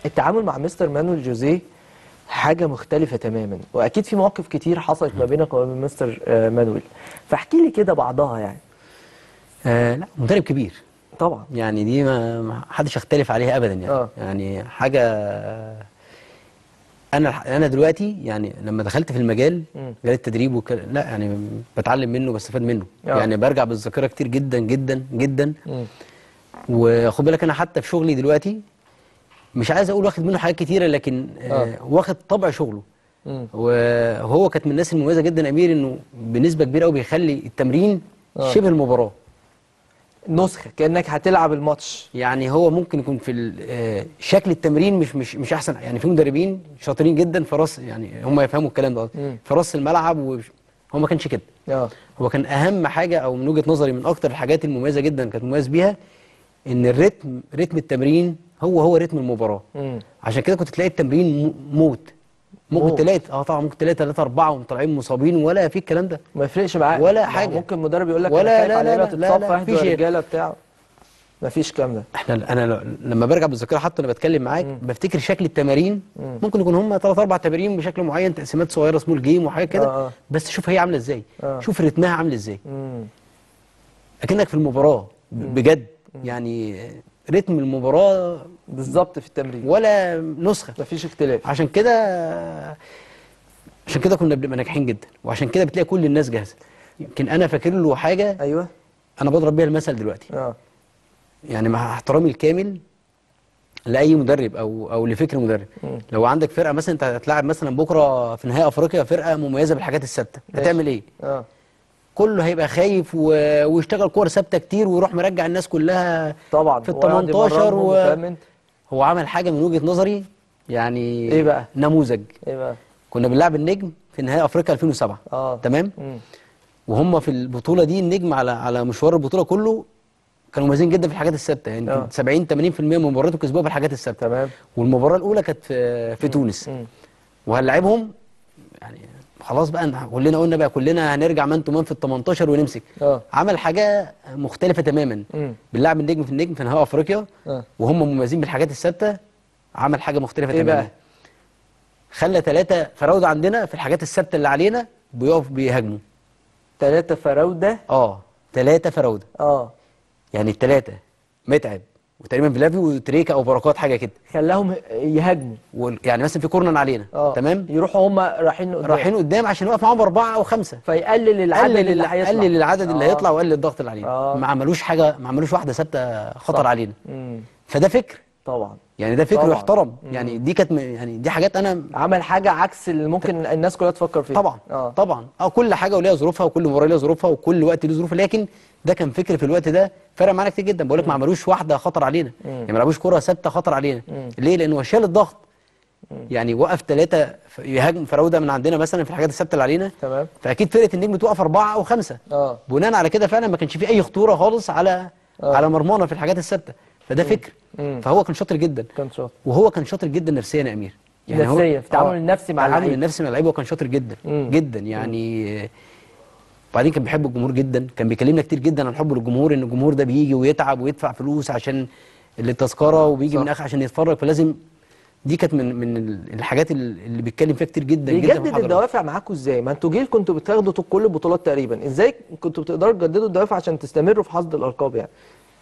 التعامل مع مستر مانويل جوزيه حاجة مختلفة تماما وأكيد في مواقف كتير حصلت ما بينك وما بين مستر آه، مانويل فاحكي لي كده بعضها يعني آه لا مدرب كبير طبعا يعني دي ما ما حدش يختلف عليها ابدا يعني آه. يعني حاجه انا انا دلوقتي يعني لما دخلت في المجال مم. مجال التدريب وك... لا يعني بتعلم منه بستفاد منه آه. يعني برجع بالذاكره كتير جدا جدا جدا مم. وخد بالك انا حتى في شغلي دلوقتي مش عايز اقول واخد منه حاجات كتيره لكن آه. آه. واخد طبع شغله مم. وهو كانت من الناس المميزه جدا امير انه بنسبه كبيره قوي بيخلي التمرين آه. شبه المباراه نسخة كأنك هتلعب الماتش يعني هو ممكن يكون في ال- آه، شكل التمرين مش مش مش احسن يعني في مدربين شاطرين جدا في راس يعني هم يفهموا الكلام ده مم. في راس الملعب وهو ما كانش كده اه هو كان اهم حاجه او من وجهه نظري من اكتر الحاجات المميزه جدا كانت مميز بيها ان الريتم رتم التمرين هو هو رتم المباراه مم. عشان كده كنت تلاقي التمرين م- موت ممكن موت. تلاقي اه طبعا ممكن تلاقي ثلاثة أربعة وطالعين مصابين ولا في الكلام ده ما يفرقش معاك ولا ما هو حاجة. ممكن مدرب يقول لك ولا- انا خايف لا- على لا- لعيبه لا- تتصاب لا، فاهدوا مفيش- الرجاله بتاعه ما فيش الكلام ده احنا انا ل- لما برجع بالذاكره حتى وانا بتكلم معاك بفتكر شكل التمارين مم. ممكن يكون هم ثلاث اربع تمارين بشكل معين تقسيمات صغيره سمول جيم وحاجات كده آه، آه. بس شوف هي عامله ازاي آه. شوف رتمها عامل ازاي مم. اكنك في المباراه ب- بجد يعني رتم المباراه بالظبط في التمرين ولا نسخه ما فيش اختلاف عشان كده عشان كده كنا بنبقى ناجحين جدا وعشان كده بتلاقي كل الناس جاهزه يمكن انا فاكر له حاجه ايوه انا بضرب بيها المثل دلوقتي اه يعني مع احترامي الكامل لاي مدرب او او لفكر مدرب مم. لو عندك فرقه مثلا انت هتلاعب مثلا بكره في نهائي افريقيا فرقه مميزه بالحاجات الثابته ماشي. هتعمل ايه اه كله هيبقى خايف و... ويشتغل كور ثابته كتير ويروح مرجع الناس كلها طبعا في ال ويقعد 18 يمرنهم و... وفاهم انت هو عمل حاجه من وجهه نظري يعني إيه بقى؟ نموذج ايه بقى كنا بنلعب النجم في نهائي افريقيا 2007 اه تمام مم. وهم في البطوله دي النجم على على مشوار البطوله كله كانوا مميزين جدا في الحاجات الثابته يعني آه. 70 80% من مبارياتهم كسبوها بالحاجات الثابته تمام والمباراه الاولى كانت في في تونس مم. وهنلاعبهم يعني خلاص بقى إن كلنا قلنا بقى كلنا هنرجع مان تو مان في ال 18 ونمسك اه عمل حاجه مختلفه تماما مم. بنلعب النجم في النجم في نهائي افريقيا اه وهم مميزين بالحاجات الثابته عمل حاجه مختلفه إيه تماما بقى؟ خلى ثلاثه فراوده عندنا في الحاجات الثابته اللي علينا بيقف بيهاجموا ثلاثة فراودة اه ثلاثه فراوده اه يعني الثلاثه متعب وتقريبا فلافي وتريكا او بركات حاجه كده خلاهم يهاجموا وال- يعني مثلا في كورنر علينا اه تمام يروحوا هم رايحين قدام رايحين قدام عشان يوقف معاهم اربعه او خمسه فيقلل العدد قلل اللي ال- هيطلع قلل العدد اللي آه. هيطلع وقلل الضغط اللي علينا آه. ما عملوش حاجه ما عملوش واحده ثابته خطر صح. علينا مم. فده فكر طبعا يعني ده فكر طبعاً. يحترم يعني دي كانت م- يعني دي حاجات انا عمل حاجة عكس اللي ممكن الناس كلها تفكر فيها طبعا اه طبعا اه كل حاجه وليها ظروفها وكل مباراه ليها ظروفها وكل وقت له ظروفه لكن ده كان فكر في الوقت ده فرق معانا كتير جدا بقول لك ما عملوش واحده خطر علينا يعني ما لعبوش كره ثابته خطر علينا ليه لانه شال الضغط يعني وقف ثلاثه يهاجم فراوده من عندنا مثلا في الحاجات الثابته اللي علينا تمام فاكيد فرقه النجم توقف اربعه او خمسه اه بناء على كده فعلا ما كانش فيه اي خطوره خالص على آه. على مرمانا في الحاجات الثابته فده فكر مم. فهو كان شاطر جدا كان شاطر وهو كان شاطر جدا نفسيا يا امير هو- نفسيا، في التعامل آه، النفسي مع التعامل اللعيب. النفسي مع اللعيبه هو كان شاطر جدا مم. جدا يعني آه، وبعدين كان بيحب الجمهور جدا كان بيكلمنا كتير جدا عن حبه للجمهور ان الجمهور ده بيجي ويتعب ويدفع فلوس عشان التذكره وبيجي صح. من اخر عشان يتفرج فلازم دي كانت من من الحاجات اللي بيتكلم فيها كتير جدا جدا في بيجدد المحاضرات. الدوافع معاكم ازاي؟ ما انتوا جيل كنتوا بتاخدوا طول كل البطولات تقريبا، ازاي كنتوا بتقدروا تجددوا الدوافع عشان تستمروا في حصد الالقاب يعني؟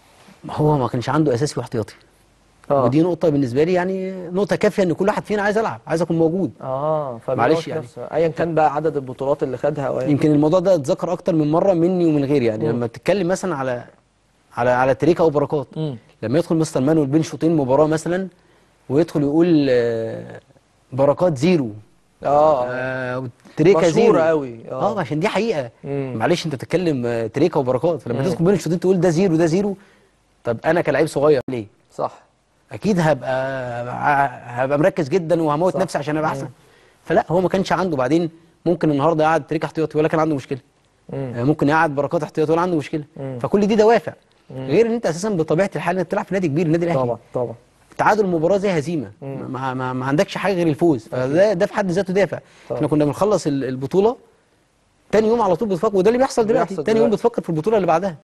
هو ما كانش عنده اساسي واحتياطي اه ودي نقطه بالنسبه لي يعني نقطه كافيه ان كل واحد فينا عايز العب عايز اكون موجود اه معلش فبيقعد يعني. نفسه ايا كان بقى عدد البطولات اللي خدها او أيا يمكن الموضوع ده اتذكر اكتر من مره مني ومن غيري يعني لما تتكلم مثلا على على على تريكا او بركات مم. لما يدخل مستر مانويل بين شوطين مباراه مثلا ويدخل يقول آه، بركات زيرو اه آه تريكا مشهورة زيرو قوي، آه. اه عشان دي حقيقه مم. معلش انت بتتكلم آه، تريكا وبركات فلما تدخل بين الشوطين تقول ده زيرو ده زيرو طب انا كلاعب صغير ليه صح اكيد هبقى هبقى مركز جدا وهموت صح. نفسي عشان ابقى احسن فلا هو ما كانش عنده بعدين ممكن النهارده يقعد تريكا احتياطي ولا كان عنده مشكله مم. آه، ممكن يقعد بركات احتياطي ولا عنده مشكله مم. فكل دي دوافع غير ان انت اساسا بطبيعه الحال انك بتلعب في نادي كبير النادي الاهلي طبعا طبعا تعادل المباراه زي هزيمه ما, ما, ما عندكش حاجه غير الفوز فده ده في حد ذاته دافع طبعا. احنا كنا بنخلص ال- البطوله تاني يوم على طول بتفكر وده اللي بيحصل دلوقتي بيحصل تاني يوم دلوقتي. بتفكر في البطوله اللي بعدها